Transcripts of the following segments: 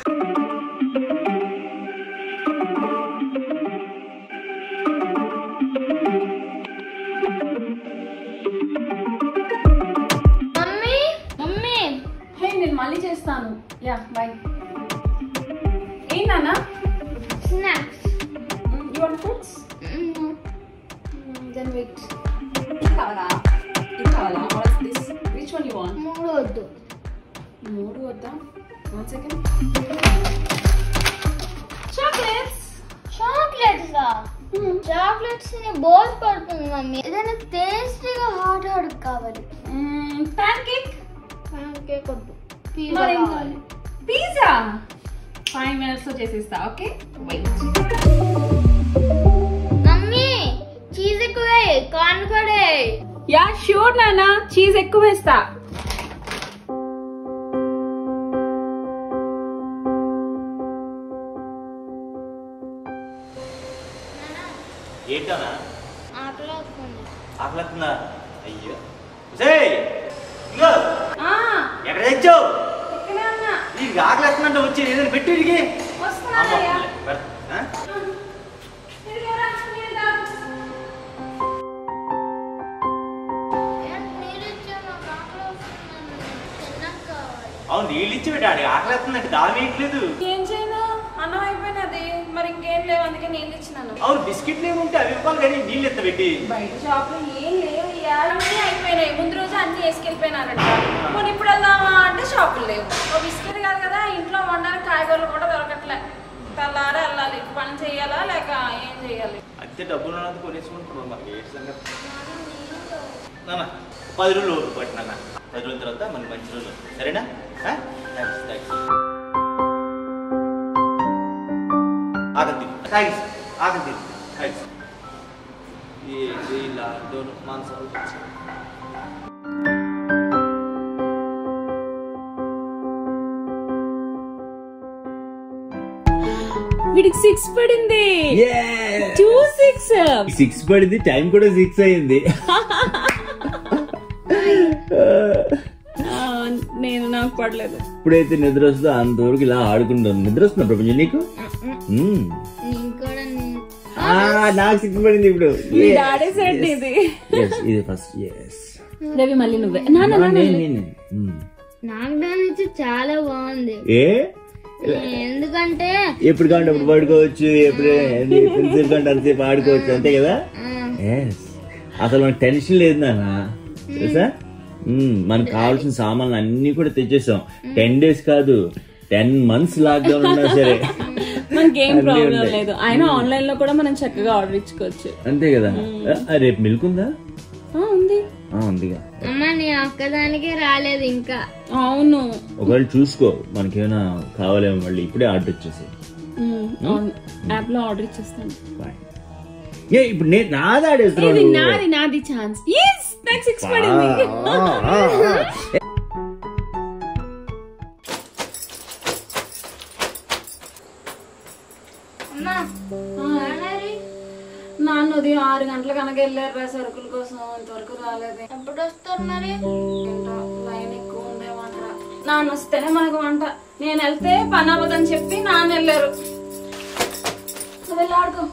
Mummy mummy hey నేను మళ్ళీ చేస్తాను యా బాయ్ ఏంటన్నా snacks you want fruits then wait ఇది కావాలా ఇది కావాలా what is this which one you want మూడు వద్దు మూడు వద్దా వన్ సెకండ్ చాక్లెట్స్ చాక్లెట్స్ చాక్లెట్స్ ని బోర్ పడుతుంది మమ్మీ ఏదైనా టేస్టీగా హాట్ హాట్ కావాలి ప్యాన్ కేక్ కేక్ వద్దు మరి పిజ్జా కావాలి పిజ్జా ఫైవ్ మినిట్స్ లో చేసేస్తా ఓకే వెయిట్ మమ్మీ చీజ్ ఎక్కువే కార్న్ కూడా యా షూర్ నానా చీజ్ ఎక్కువ వేస్తా ఏంటనా ఆటలో వస్తుంది ఆకలిస్తుందా అయ్యో సే ఇంకో ఆ, ఎక్కడ తెచ్చావు ఇక్కడే ఉన్నా నీకు ఆకలిస్తుందంటే వచ్చి ఏదైనా పెట్టు ఇడికి వస్తున్నానయ్యా నీళ్ళు ఇచ్చా నాకు ఆటలో వస్తుంది తిన్నాక కావాలి అవును నీళ్ళు ఇచ్చి పెట్టాడు ఆకలిస్తుందంటే దాని వేయట్లేదు ఏం చేయను అన్నం అయిపోయినది మరి ఇంకేం లేవు అందుకే నీళ్ళు ఇచ్చినాను అవును బిస్కెట్లు ఏముంటే అవి ఇవ్వాలి కానీ నీళ్ళు ఎత్త పెట్టి బయట షాప్ లో ఏం లేవు ఇయ్యా. అన్నీ అయిపోయినాయి ముందు రోజు అన్ని వేసుకెళ్ళిపోయినారంట మరి ఇప్పుడు వెళ్దామా అంటే షాపులు లేవు ఓ బిస్కెట్ కాదు కదా ఇంట్లో వండడానికి కాయగూరలు కూడా దొరకట్లే తెల్లారే వెళ్ళాలి పని చేయాలా లేక ఏం చేయాలి అంతే డబ్బులు ఉన్నది కొనేసుకుంటున్నాం మనకి ఏ సంగతి నాన్న పది రోజులు ఓపిక పట్టు నాన్న పది రోజుల తర్వాత మనకి మంచి రోజులు సరేనా థ్యాంక్స్ థ్యాంక్స్ ఆగండి థ్యాంక్స్ ఆగండి థ్యాంక్స్ ये ఇలా दोनों मांसाहारी వీడికి సిక్స్ పడింది టూ సిక్స్ సిక్స్ పడింది టైం కూడా సిక్స్ అయింది నేను నాకు పడలేదు ఇప్పుడైతే నిద్ర వస్తుందో అంతవరకు ఇలా ఆడుకుంటాం నిద్ర వస్తుందా ప్రపంచం నీకు మ్మ్. నేను కూడా నీ- ఆ, నాకు సిక్స్ పడింది ఇప్పుడు మీ Yes, డాడీ సెట్ yes. ఇది Yes, ఇది ఫస్ట్ ఎస్ రవి మళ్ళీ నువ్వే నాన్న నాన్న నాకు దాని నుంచి చాలా బాగుంది ఏ ఎందుకంటే ఎప్పుడు కావాలంటే అప్పుడు పడుకోవచ్చు ఎప్పుడు ఎంతసేపు కంటే అంతసేపు ఆడుకోవచ్చు అంతే కదా ఎస్ అసలు మనకు టెన్షన్ లేదు నాన్న తెలుసా మ్మ్, మనకు కావాల్సిన సామాన్లు అన్ని కూడా తెచ్చేసాం టెన్ డేస్ కాదు టెన్ మంత్స్ లాక్డౌన్ ఉన్నా సరే మనకేం అన్నీ ప్రాబ్లం ఉన్నాయి. లేదు అయినా ఆన్లైన్ లో కూడా మనం చక్కగా ఆర్డర్ ఇచ్చుకోవచ్చు అంతే కదా ఆ, రేపు మిల్క్ ఉందా ఆ, ఉంది ఆ, ఉందిగా అమ్మ నీ ఒక్కదానికే రాలేదు ఇంకా అవును ఒకవేళ చూసుకో మనకేమైనా కావాలేమో మళ్ళీ ఇప్పుడే ఆర్డర్ ఇచ్చేసి యాప్ లో ఆర్డర్ ఇచ్చేస్తాను ఏ ఇప్పుడు నేను నాది ఇది ఆడేస్తున్నాను నాది నాది ఛాన్స్ ఎస్ నాకు సిక్స్ పడింది అమ్మా ఆడాలి. నాన్న ఉదయం ఆరు గంటల కనుక వెళ్ళారు రా సరుకుల కోసం ఇంతవరకు రాలేదు ఎప్పుడు వస్తారు మరి ఏంటో లైన్ ఎక్కువ ఉందేమంట నాన్న వస్తేనే మనకు వంట నేను వెళ్తే పని అవ్వదని చెప్పి నాన్న వెళ్ళారు నువ్వు వెళ్ళి ఆడుకో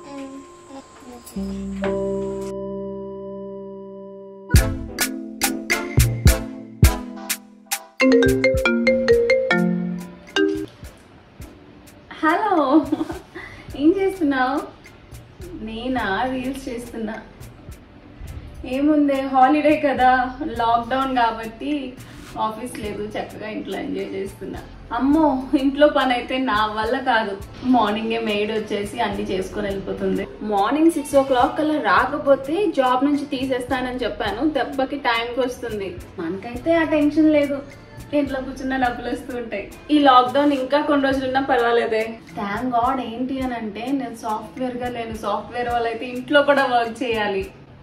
హలో ఏం చేస్తున్నావు నేనా రీల్స్ చేస్తున్నా ఏముంది హాలిడే కదా లాక్డౌన్ కాబట్టి ఆఫీస్ లేదు చక్కగా ఇంట్లో ఎంజాయ్ చేస్తున్నా అమ్మో ఇంట్లో పని అయితే నా వల్ల కాదు మార్నింగే మెయిడ్ వచ్చేసి అన్ని చేసుకొని వెళ్ళిపోతుంది మార్నింగ్ సిక్స్ ఓ క్లాక్ కల్లా రాకపోతే జాబ్ నుంచి తీసేస్తానని చెప్పాను దెబ్బకి టైంకి వస్తుంది మనకైతే ఆ టెన్షన్ లేదు ఇంట్లో కూర్చున్న డబ్బులు వస్తూ ఉంటాయి ఈ లాక్డౌన్ ఇంకా కొన్ని రోజులు ఉన్నా పర్వాలేదే థ్యాంక్ గాడ్ ఏంటి అని అంటే నేను సాఫ్ట్వేర్ గా లేను సాఫ్ట్వేర్ వాళ్ళైతే ఇంట్లో కూడా వర్క్ చేయాలి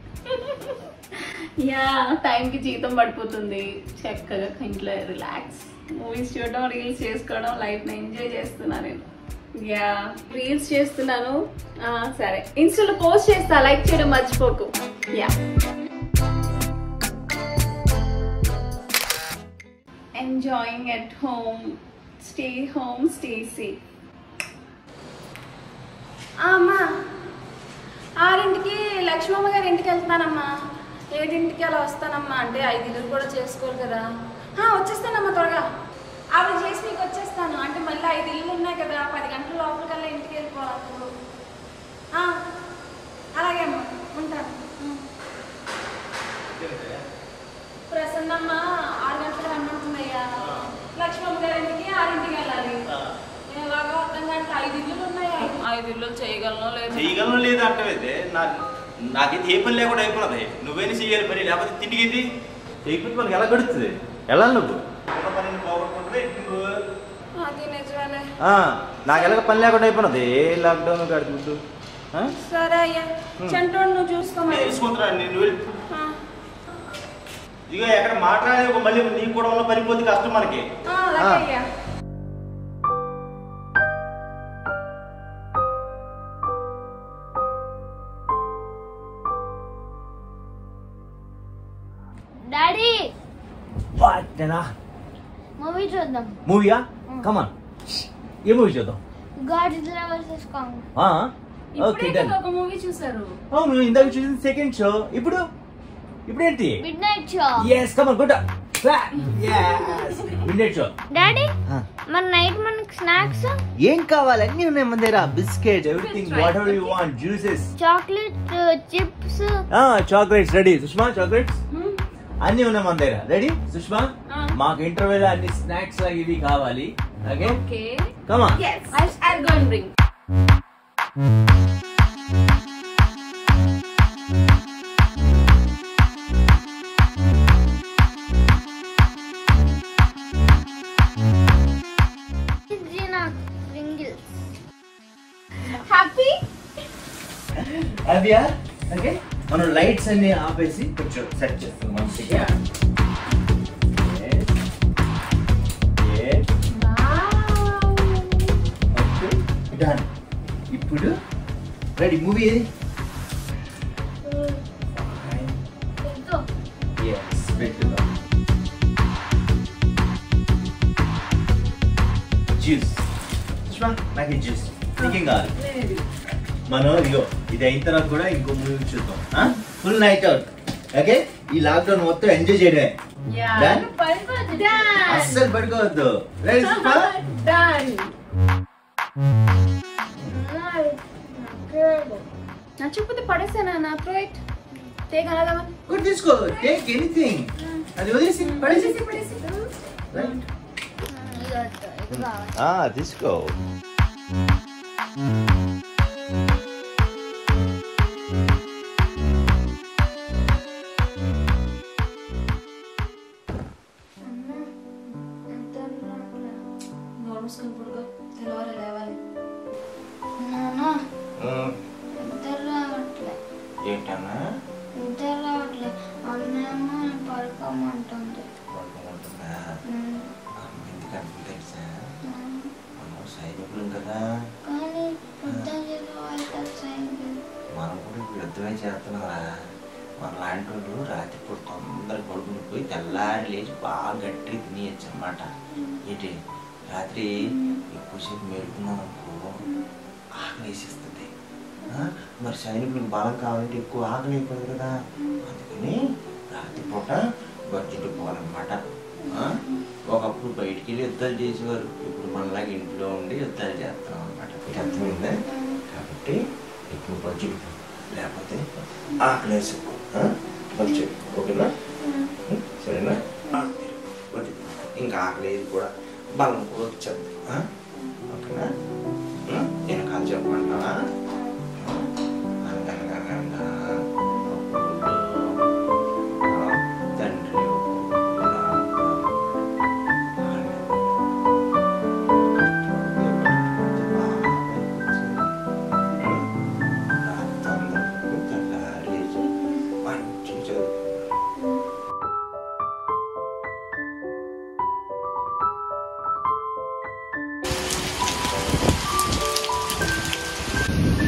యా టైంకి జీతం పడిపోతుంది చక్కగా ఇంట్లో రిలాక్స్ మూవీస్ చూడడం రీల్స్ చేసుకోవడం లైఫ్ని ఎంజాయ్ చేస్తున్నా నేను యా రీల్స్ చేస్తున్నాను ఆ, సరే ఇన్స్టాలో పోస్ట్ చేస్తా లైక్ చేయడం మర్చిపోకు yeah enjoying at home stay home stay safe అమ్మా ఆరింటికి లక్ష్మమ్మ గారి ఇంటికి వెళ్తానమ్మా ఏడింటికి అలా వస్తానమ్మా అంటే ఐదు ఇల్లు కూడా చేసుకోవాలి కదా ఆ, వచ్చేస్తానమ్మా త్వరగా ఆవిడ చేసి నీకు వచ్చేస్తాను అంటే మళ్ళీ ఐదు ఇల్లు ఉన్నాయి కదా పది గంటల లోపలికల్లా ఇంటికి వెళ్ళిపోవాలి అప్పుడు ఆ, అలాగే అమ్మా ఉంటాను ఉం. ప్రసన్నమ్మ ఆరు గంటలకు రమ్మంటుందయ్యా లక్ష్మమ్మ గారి ఇంటికి ఆరింటికి వెళ్ళాలి ఎలాగో అర్థం కాదు ఐదు ఇల్లులు ఉన్నాయా ఐదు ఇల్లులు చేయగలను లేదు చేయగలను లేదు అంటవేదే నాకు నాకైతే ఏ పని లేకుండా అయిపోయినది నువ్వేనా చేయాలి పని లేకపోతే తిండికి ఏంటి చేయకపోతే మనకి ఎలా గడుస్తుంది ఎలా నువ్వు ఉన్న పనిని పోగొట్టుకుంటే నువ్వు అది నిజమేలే ఆ, నాకు ఎలాగ పని లేకుండా అయిపోయినది ఏ లాక్డౌన్ కడుతుంటూ సరే అయ్యా చంటోడు నువ్వు చూసుకోమని తీసుకుంటున్నా నేను వెళ్ళి ఆ, ఇక ఎక్కడ మాట్లాడే మళ్ళీ నీకు కూడా ఉన్న పని పోతే కష్టం మనకి ఆ, అలాగే ఆ. అయ్యా డాడీ వాటనా మూవీ చూద్దాం మూవీయా కమాన్ ఏ మూవీ చూద్దాం గాడ్జిల్లా వర్సెస్ కాంగ్ ఓకే ఇప్పుడే డన్ కదా ఒక మూవీ చూసారు అవును ఇందాక చూసింది సెకండ్ షో ఇప్పుడు ఇప్పుడేంటి midnight show yes come on good yes mid show daddy మన నైట్ మనకి స్నాక్స్ ఏం కావాలి అన్ని ఉన్నాయి మన దగ్గర biscuit everything whatever you want juices chocolate chips chocolates ready Sushma chocolates అన్ని ఉన్నాయి మన దగ్గర రెడీ సుష్మా ఆ. మాకు ఇంటర్వెల్ అన్ని స్నాక్స్ లాగా ఇవి కావాలి okay okay come on yes i'll go and bring జీనా రింగిల్స్ happy అదియా ఓకే మనం లైట్స్ అన్ని ఆపేసి కొంచెం సెట్ చేస్తాం మంచిగా Yes. Yes. Okay. Done. ఇప్పుడు రెడీ మూవీ ఏది Yes, పెట్టుదాం జ్యూస్ సుష్మా నాకు ఈ జ్యూస్ నీకేం కావాలి మనం ఇగో ఇది అయిన తర్వాత కూడా ఇంకో మూవీ చూద్దాం ఫుల్ నైట్ అవుట్ ఓకే ఈ లాక్డౌన్ మొత్తం ఎంజాయ్ చేయడమే yeah Done? done అస్సలు పడుకోవద్దు రెడీ సుష్మా done నచ్చకపోతే పడేసానా నా product take another one good తీసుకో టేక్ ఎనీథింగ్ అది వదిలేసి పడేసి పడేసి రైట్ ఇది కావాలి ఆ తీసుకో నోరు మూసుకొని పడుకో తెల్లవారు లేవాలి నాన్న నిద్ర రావట్లే ఏంటన్నా నిద్ర రావట్లే అన్నేమో పడుకోమంటుంది పడుకోమంటుందా ఉమ్, ఎందుకంటే తెలుసా ఉమ్. మనం సైనికులం కదా కానీ యుద్ధం చేసే వాళ్ళు కదా సైనికులు మనం కూడా ఇప్పుడు యుద్ధమే చేస్తున్నారా మన లాంటి వాళ్ళు రాత్రి పూట తొందరగా పడుకుని పోయి తెల్లారి లేచి బాగా గట్టిగా తినేయచ్చు అనమాట ఏంటి రాత్రి ఎక్కువసేపు మేలుకున్నాం అనుకో ఆకలి వేసేస్తుంది ఆ? మరి సైనికులకు బలం కావాలంటే ఎక్కువ ఆకలి అయిపోదు కదా అందుకని రాత్రి పూట బడ్జెట్ పోవాలన్నమాట ఆ? ఒకప్పుడు బయటికి వెళ్ళి యుద్ధాలు చేసేవారు ఇప్పుడు మనలాగా ఇంట్లో ఉండి యుద్ధాలు చేస్తున్నాం అనమాట అర్థమైందా కాబట్టి ఎక్కువ బడ్జెట్ లేకపోతే ఆకలి వేసి బడ్జెట్ ఓకేనా ఉం? సరేనా ఆ, బడ్జెట్. ఇంకా ఆకలి వేసి కూడా బలం కూడా వచ్చేది ఆ? ఓకేనా ఉం? నేను కాదు చెప్పమంటావా అనగనగనగనగా అప్పుడు ఆ తండ్రి కూడా ఆ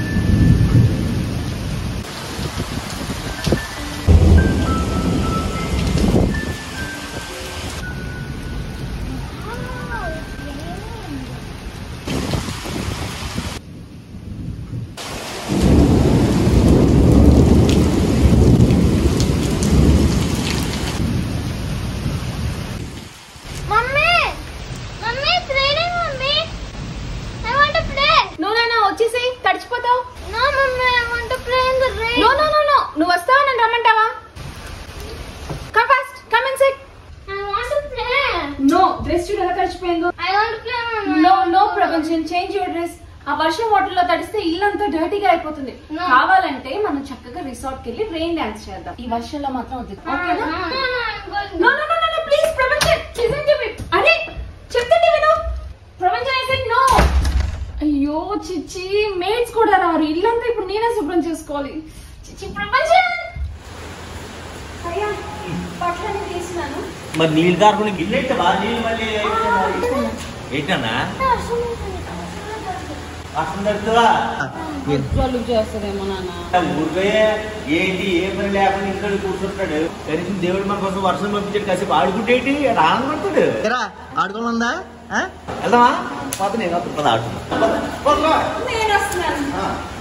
తడిచిపోతావు No, mummy, I want to play in the rain. No no no no నువ్వు వస్తావా నన్ను రమ్మంటావా come fast come and sit I want to play. No dress చూడు ఎలా తడిచిపోయిందో I want to play, mummy. No no Prapancham change your dress ఆ వర్షం water లో తడిస్తే ఇల్లంతా డర్టీగా అయిపోతుంది No. కావాలంటే మనం చక్కగా రిసార్ట్ కి వెళ్ళి రెయిన్ డాన్స్ చేద్దాం ఈ వర్షంలో మాత్రం వద్దు No, no, ఓకేనా no, no, I'm going. No no no no please Prapancham listen to me అరే చెప్తుంటే విను ప్రపంచం ఐ సెడ్ నో అయ్యో చిచ్చి మేట్స్ కూడా రారు ఇల్లంతా ఇప్పుడు నేనే శుభ్రం చేసుకోవాలి చిచ్చి ప్రపంచం అయ్యా పట్లని తీసినాను మరి నీళ్ళు కాకుండా గిన్నె అయితే బాగా నీళ్ళు మళ్ళీ ఏంటన్నా వర్షం తడుతుందా జలుబు చేస్తుందేమో నాన్న ఊరిపోయే ఏంటి ఏ పని లేకుండా ఇక్కడ కూర్చుంటాడు కనీసం దేవుడు మన కోసం వర్షం పంపించాడు కాసేపు ఆడుకుంటేటి ఆడ ఆనందపడతాడు ఆడుకోనుందా వెళ్దామా పోతే నేను అప్పుడు పద ఆడుకుంటా నేను వస్తున్నాను ఆ.